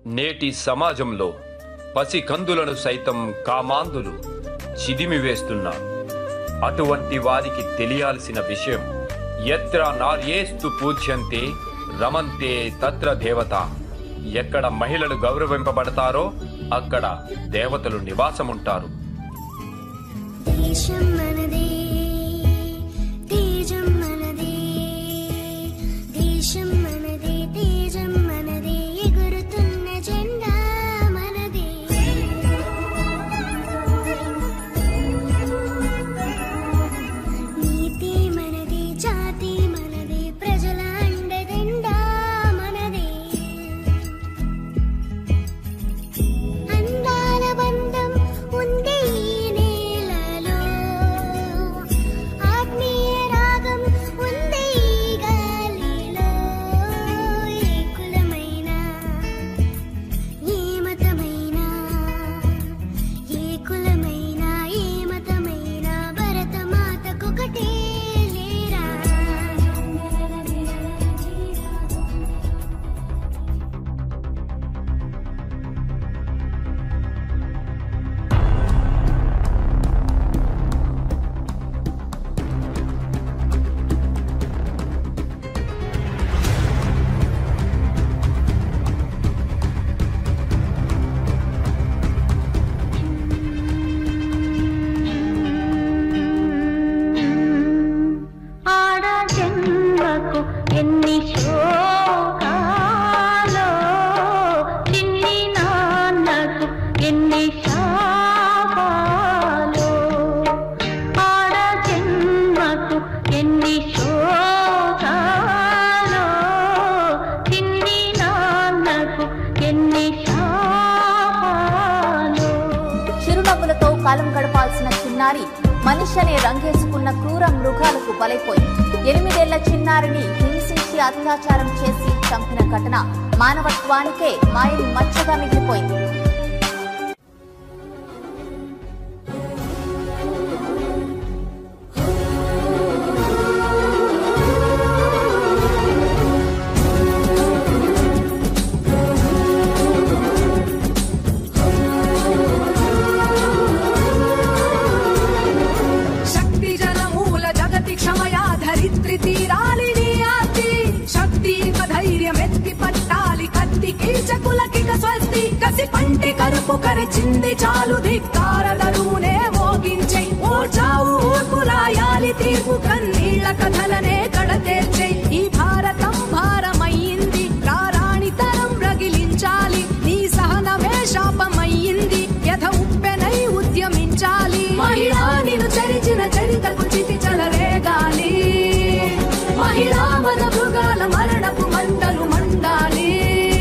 నేటి సమాజంలో పసి కందులను సైతం కామాంధులు చిదిమి వేస్తున్నారు అటువంటి వారికి తెలియాల్సిన విషయం ఎత్ర నార్యేస్తు పూజ్యంతే రమంతే తత్ర దేవత ఎక్కడ మహిళలు గౌరవింపబడతారో అక్కడ దేవతలు నివాసముంటారు దేశం మనదే తేజం మనదే దేశం మనదే తేజం మనదే ఎగురుతున్న జెండా మనదే నీతి మనదే జాతి మనదే ప్రజల అండదండా మనదే అందాల బంధం ఉంది ఈ నేలలో ఆత్మీయ రాగం ఉంది ఈ గాలిలో ఏ కులమైన ఏ మతమైన ఏ కులమైన ఏ మతమైన భరతమాతకొకటే లేరా ఆడ జన్మకు ఎన్ని శోకాలో చిన్ని నాన్నకు ఎన్ని శాపాలో ఆడ జన్మకు ఎన్ని శోకాలో చిన్ని నాన్నకు ఎన్ని శాపాలో చిరునవ్వులతో కాలం గడపాల్సిన చిన్నారి మనిషి అనే రంగేసుకున్న క్రూర మృగాలకు బలైపోయింది ఎనిమిదేళ్ల చిన్నారిని హింసించి అత్యాచారం చేసి చంపిన ఘటన మానవత్వానికే మాయని మచ్చగా మిగిలిపోయింది శక్తి జనమూల జగతి క్షమయా ధరిత్రి తీరాలిని ఆర్తి శక్తి ధైర్యమెత్తి పట్టాలి కత్తి కీచకులకి స్వస్తి కసి పంటి కరుపు కరిచింది చాలు ధిక్కార దరువునే మోగించై ఓ చావు ఊర్పురాయాలి తీర్పు కన్నీళ్ల కథలనే కడతేర్చై ఈ భారతం భారమయ్యింది రారాణి తరం రగిలించాలి నీ సహనమే శాపమయ్యింది యథ ఉప్పెనై ఉద్యమించాలి మహిళా నిన్ను చరిచిన చరితకు చితి చలరేగాలి మహిళా మన మృగాల మరణపు మంటలు మండాలి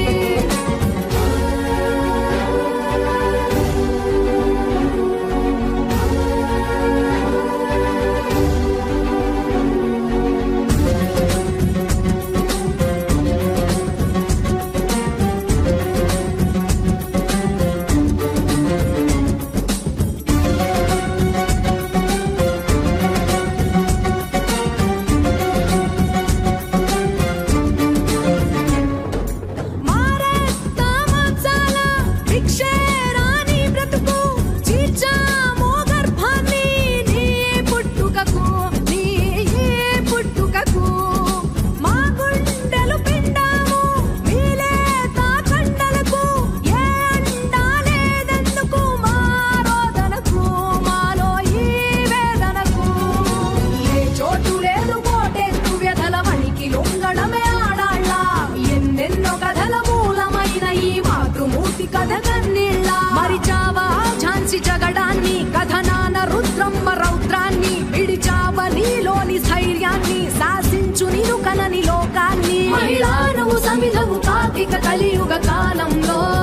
మారేస్తామాచాల భిక్షే రాని బ్రతుకు చీల్చామో గర్భాన్ని నీ పుట్టుకకు నీ పుట్టుకకు మా గుండెలు పిండాము మీలే తాకండలకు ఏ అండా లేదెందుకు మా రోదనకు మాలో ఈ వేదనకు ఏ చోటు లేదు కోటెత్తు వ్యధల వణికి లొంగడమే ఆడాళ్ళ ఎన్నెన్నో కథల మూలమైన ఈ మాతృమూర్తి కథ కన్నీళ్ళ మరిచావా ఝాన్సీ జగడాన్ని కథనాన రుద్రమ్మ రౌద్రాన్ని విడిచావ నీలోని స్థైర్యాన్ని శాసించు నీరు కనని లోకాన్ని మహిళా నువ్వు సమిధవు కాకిక కలియుగ కాలంలో